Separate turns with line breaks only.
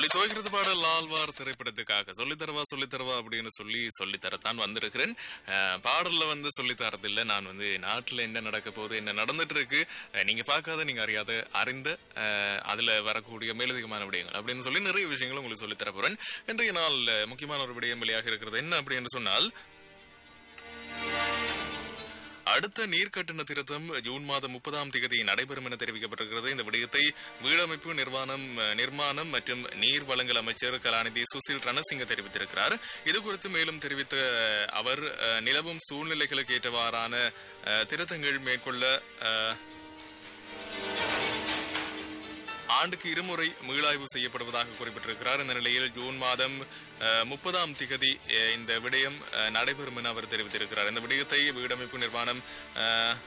ஒளி துவைக்கிறது பாடல் லால்வார் திரைப்படத்துக்காக சொல்லித் தரவா சொல்லித் தரவா அப்படின்னு சொல்லி சொல்லித் தரத்தான் வந்திருக்கிறேன் அஹ், பாடல்ல வந்து சொல்லித் தரதில்லை நான் வந்து நாட்டுல என்ன நடக்க போகுது என்ன நடந்துட்டு இருக்கு அஹ், நீங்க பார்க்காத நீங்க அறியாத அறிந்த அஹ், அதுல வரக்கூடிய மேலதிகமான விடயங்கள் அப்படின்னு சொல்லி நிறைய விஷயங்கள் உங்களுக்கு சொல்லித் தர போறேன் இன்றைய நாள் அஹ், முக்கியமான ஒரு விடயம் வெளியாக இருக்கிறது என்ன அப்படின்னு சொன்னால் அடுத்த நீர்க்கட்டண திருத்தம் ஜூன் மாதம் முப்பதாம் தேதி நடைபெறும் என தெரிவிக்கப்பட்டிருக்கிறது இந்த விடயத்தை வீடமைப்பு நிர்வாணம் அஹ், நிர்மாணம் மற்றும் நீர் வழங்கல் அமைச்சர் கலாநிதி சுசில் ரணசிங்க தெரிவித்திருக்கிறார் இது குறித்து மேலும் தெரிவித்த அஹ், அவர் அஹ், நிலவும் சூழ்நிலைகளுக்கு ஏற்றவாறான அஹ், திருத்தங்கள் மேற்கொள்ள அஹ், ஆண்டுக்கு இருமுறை மீளாய்வு செய்யப்படுவதாக குறிப்பிட்டிருக்கிறார் இந்த நிலையில் ஜூன் மாதம் அஹ், முப்பதாம் திகதி அஹ், இந்த விடயம் அஹ், நடைபெறும் என அவர் தெரிவித்திருக்கிறார் இந்த விடயத்தை வீடமைப்பு நிர்மாணம் அஹ்,